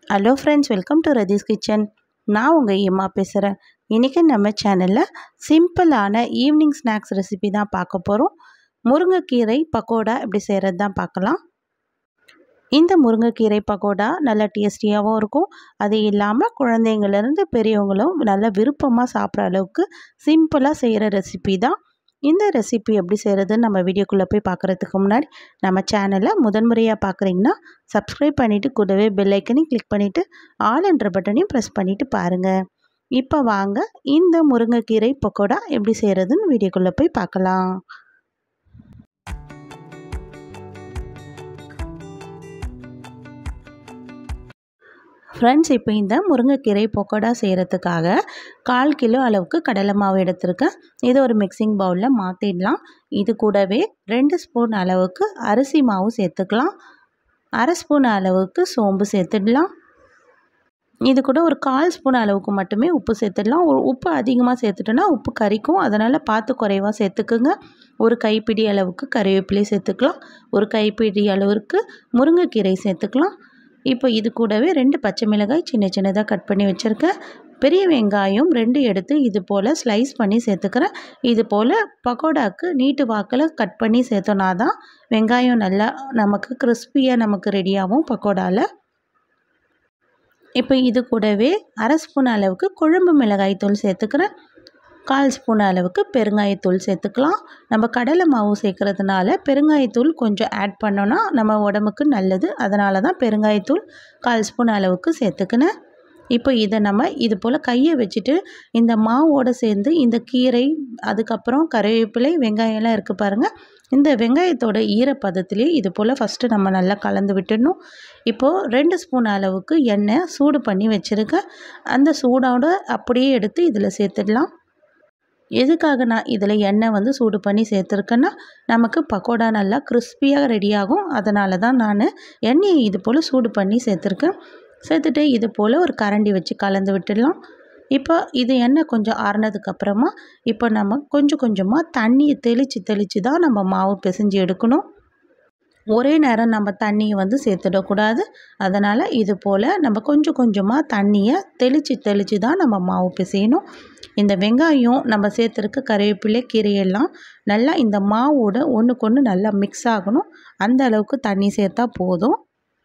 hello friends welcome to Rathi's kitchen நான் உங்கள் இம்மா பேசுகிறேன் இன்றைக்கி நம்ம சேனலில் சிம்பிளான ஈவினிங் ஸ்நாக்ஸ் ரெசிபி தான் பார்க்க போகிறோம் முருங்கைக்கீரை பக்கோடா எப்படி செய்கிறது தான் பார்க்கலாம் இந்த முருங்கைக்கீரை பக்கோடா நல்லா டேஸ்டியாகவும் இருக்கும் அது இல்லாமல் குழந்தைங்கள்லேருந்து பெரியவங்களும் நல்லா விருப்பமாக சாப்பிட்ற அளவுக்கு சிம்பிளாக செய்கிற ரெசிபி தான் இந்த ரெசிபி எப்படி செய்கிறதுன்னு நம்ம வீடியோக்குள்ளே போய் பார்க்குறதுக்கு முன்னாடி நம்ம சேனலை முதன்முறையாக பார்க்குறீங்கன்னா சப்ஸ்கிரைப் பண்ணிவிட்டு கூடவே பெல் ஐக்கனையும் கிளிக் பண்ணிவிட்டு ஆல் என்ற பட்டனையும் ப்ரெஸ் பண்ணிவிட்டு பாருங்கள் இப்போ வாங்க இந்த முருங்கைக்கீரை பக்கோடா எப்படி செய்கிறதுன்னு வீடியோக்குள்ளே போய் பார்க்கலாம் ஃப்ரெண்ட்ஸ் இப்போ இந்த முருங்கைக்கீரை பக்கோடா செய்கிறதுக்காக கால் கிலோ அளவுக்கு கடலை மாவு எடுத்திருக்கேன் இதை ஒரு மிக்சிங் பவுலில் மாற்றிடலாம் இது கூடவே ரெண்டு ஸ்பூன் அளவுக்கு அரிசி மாவு சேர்த்துக்கலாம் அரை ஸ்பூன் அளவுக்கு சோம்பு சேர்த்துடலாம் இது கூட ஒரு கால் ஸ்பூன் அளவுக்கு மட்டுமே உப்பு சேர்த்துடலாம் ஒரு உப்பு அதிகமாக சேர்த்துட்டோன்னா உப்பு கறிக்கும் அதனால் பார்த்து குறைவாக சேர்த்துக்குங்க ஒரு கைப்பிடி அளவுக்கு கறிவேப்பிலை சேர்த்துக்கலாம் ஒரு கைப்பிடி அளவுக்கு முருங்கைக்கீரை சேர்த்துக்கலாம் இப்போ இது கூடவே ரெண்டு பச்சை மிளகாய் சின்ன சின்னதாக கட் பண்ணி வச்சுருக்கேன் பெரிய வெங்காயம் ரெண்டு எடுத்து இது போல் ஸ்லைஸ் பண்ணி சேர்த்துக்கிறேன் இது போல் பக்கோடாவுக்கு நீட்டு வாக்கில் கட் பண்ணி சேர்த்தோன்னா தான் வெங்காயம் நல்லா நமக்கு கிறிஸ்பியாக நமக்கு ரெடியாகும் பக்கோடாவில் இப்போ இது கூடவே அரை ஸ்பூன் அளவுக்கு குழம்பு மிளகாய் தூள் சேர்த்துக்கிறேன் கால் ஸ்பூன் அளவுக்கு பெருங்காயத்தூள் சேர்த்துக்கலாம் நம்ம கடலை மாவு சேர்க்குறதுனால பெருங்காயத்தூள் கொஞ்சம் ஆட் பண்ணோன்னா நம்ம உடம்புக்கு நல்லது அதனால தான் பெருங்காயத்தூள் கால் ஸ்பூன் அளவுக்கு சேர்த்துக்கினேன் இப்போ இதை நம்ம இது போல் கையை வச்சுட்டு இந்த மாவோடு சேர்ந்து இந்த கீரை அதுக்கப்புறம் கருவேப்பிலை வெங்காயம்லாம் இருக்குது பாருங்கள் இந்த வெங்காயத்தோட ஈரப்பதத்துலேயே இது போல் ஃபஸ்ட்டு நம்ம நல்லா கலந்து விட்டுடணும் இப்போது ரெண்டு ஸ்பூன் அளவுக்கு எண்ணெய் சூடு பண்ணி வச்சுருக்கேன் அந்த சூடோடு அப்படியே எடுத்து இதில் சேர்த்துடலாம் எதுக்காக நான் இதில் எண்ணெய் வந்து சூடு பண்ணி சேர்த்துருக்கேன்னா நமக்கு பக்கோடா நல்லா கிறிஸ்பியாக ரெடியாகும் அதனால தான் நான் எண்ணெயை இது போல் சூடு பண்ணி சேர்த்துருக்கேன் சேர்த்துட்டு இது போல் ஒரு கரண்டி வச்சு கலந்து விட்டுடலாம் இப்போ இது எண்ணெய் கொஞ்சம் ஆறுனதுக்கப்புறமா இப்போ நம்ம கொஞ்சம் கொஞ்சமாக தண்ணியை தெளித்து தெளித்து தான் நம்ம மாவு பிசைஞ்சு எடுக்கணும் ஒரே நேரம் நம்ம தண்ணியை வந்து சேர்த்துடக்கூடாது அதனால் இது போல் நம்ம கொஞ்சம் கொஞ்சமாக தண்ணியை தெளித்து தெளித்து தான் நம்ம மாவு பிசையணும் இந்த வெங்காயம் நம்ம சேர்த்துருக்க கருவேப்பிலை கீரையெல்லாம் நல்லா இந்த மாவோட ஒன்றுக்கு ஒன்று நல்லா மிக்ஸ் ஆகணும் அந்த அளவுக்கு தண்ணி சேர்த்தா போதும்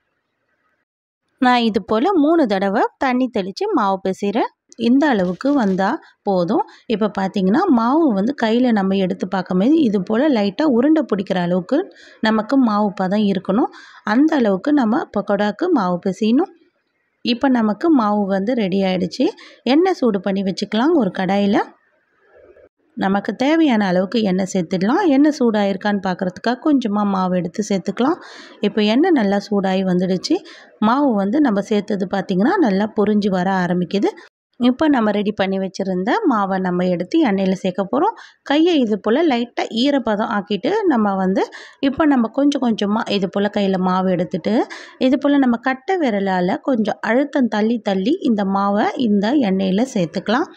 நான் இது போல் மூணு தடவை தண்ணி தெளித்து மாவு பிசைகிறேன் இந்த அளவுக்கு வந்தால் போதும் இப்போ பார்த்திங்கன்னா மாவு வந்து கையில் நம்ம எடுத்து பார்க்கும்போது இது போல் லைட்டாக உருண்டை பிடிக்கிற அளவுக்கு நமக்கு மாவு பதம் இருக்கணும் அந்த அளவுக்கு நம்ம பக்கோடாவுக்கு மாவு பிசையணும் இப்போ நமக்கு மாவு வந்து ரெடி ஆகிடுச்சு எண்ணெய் சூடு பண்ணி வச்சுக்கலாம் ஒரு கடாயில் நமக்கு தேவையான அளவுக்கு எண்ணெய் சேர்த்துடலாம் எண்ணெய் சூடாயிருக்கான்னு பார்க்குறதுக்காக கொஞ்சமாக மாவு எடுத்து சேர்த்துக்கலாம் இப்போ எண்ணெய் நல்லா சூடாகி வந்துடுச்சு மாவு வந்து நம்ம சேர்த்தது பார்த்திங்கன்னா நல்லா பொரிஞ்சு வர ஆரம்பிக்குது இப்போ நம்ம ரெடி பண்ணி வச்சுருந்த மாவை நம்ம எடுத்து எண்ணெயில் சேர்க்க போகிறோம் கையை இது போல் லைட்டாக ஈரப்பதம் ஆக்கிட்டு நம்ம வந்து இப்போ நம்ம கொஞ்சம் கொஞ்சமாக இது போல் கையில் மாவு எடுத்துட்டு இது போல் நம்ம கட்டை விரலால் கொஞ்சம் அழுத்தம் தள்ளி தள்ளி இந்த மாவை இந்த எண்ணெயில் சேர்த்துக்கலாம்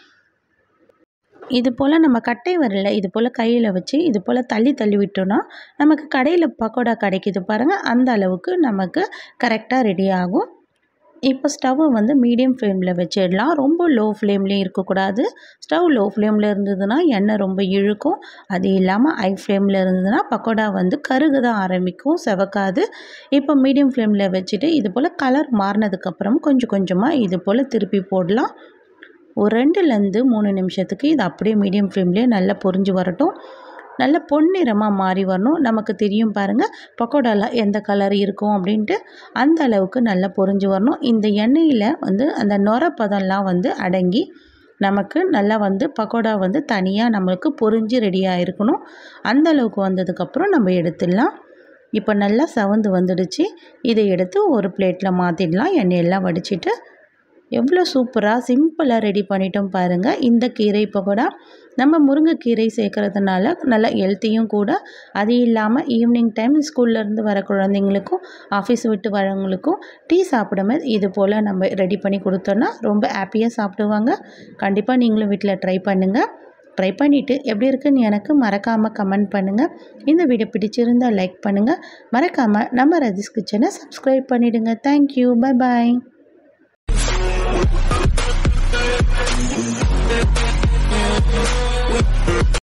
இது போல் நம்ம கட்டை வரல இது போல் கையில் வச்சு இது போல் தள்ளி தள்ளி விட்டோன்னா நமக்கு கடையில் பக்கோடா கிடைக்கிது பாருங்கள் அந்த அளவுக்கு நமக்கு கரெக்டாக ரெடி ஆகும் இப்போ ஸ்டவ்வை வந்து மீடியம் ஃப்ளேமில் வச்சிடலாம் ரொம்ப லோ ஃப்ளேம்லேயும் இருக்கக்கூடாது ஸ்டவ் லோ ஃப்ளேமில் இருந்ததுன்னா எண்ணெய் ரொம்ப இழுக்கும் அது இல்லாமல் ஹை ஃப்ளேமில் இருந்ததுன்னா பக்கோடா வந்து கருகு தான் ஆரம்பிக்கும் செவக்காது இப்போ மீடியம் ஃப்ளேமில் வச்சுட்டு இது போல் கலர் மாறினதுக்கப்புறம் கொஞ்சம் கொஞ்சமாக இது போல் திருப்பி போடலாம் ஒரு ரெண்டுலேருந்து மூணு நிமிஷத்துக்கு இது அப்படியே மீடியம் ஃப்ளேம்லேயே நல்லா பொரிஞ்சு வரட்டும் நல்ல பொன்னிறமாக மாறி வரணும் நமக்கு தெரியும் பாருங்கள் பக்கோடாலாம் எந்த கலர் இருக்கும் அப்படின்ட்டு அந்த அளவுக்கு நல்லா பொரிஞ்சு வரணும் இந்த எண்ணெயில் வந்து அந்த நொரப்பதம்லாம் வந்து அடங்கி நமக்கு நல்லா வந்து பக்கோடா வந்து தனியாக நம்மளுக்கு பொரிஞ்சு ரெடியாக இருக்கணும் அந்த அளவுக்கு வந்ததுக்கப்புறம் நம்ம எடுத்துடலாம் இப்போ நல்லா சவந்து வந்துடுச்சு இதை எடுத்து ஒரு பிளேட்டில் மாற்றிடலாம் எண்ணெயெல்லாம் வடிச்சிட்டு எவ்வளோ சூப்பராக சிம்பிளாக ரெடி பண்ணிட்டோம் பாருங்கள் இந்த கீரை பக்கோடா நம்ம முருங்கைக்கீரை சேர்க்கறதுனால நல்ல ஹெல்த்தியும் கூட அது இல்லாமல் ஈவினிங் டைம் ஸ்கூல்லேருந்து வர குழந்தைங்களுக்கும் ஆஃபீஸ் விட்டு வரவங்களுக்கும் டீ சாப்பிடும்போது இது போல் நம்ம ரெடி பண்ணி கொடுத்தோன்னா ரொம்ப ஹாப்பியாக சாப்பிடுவாங்க கண்டிப்பாக நீங்களும் வீட்டில் ட்ரை பண்ணுங்கள் ட்ரை பண்ணிவிட்டு எப்படி இருக்குன்னு எனக்கு மறக்காமல் கமெண்ட் பண்ணுங்கள் இந்த வீடியோ பிடிச்சிருந்தால் லைக் பண்ணுங்கள் மறக்காமல் நம்ம ரதிஸ் கிச்சனை சப்ஸ்கிரைப் பண்ணிவிடுங்க தேங்க்யூ பை பாய்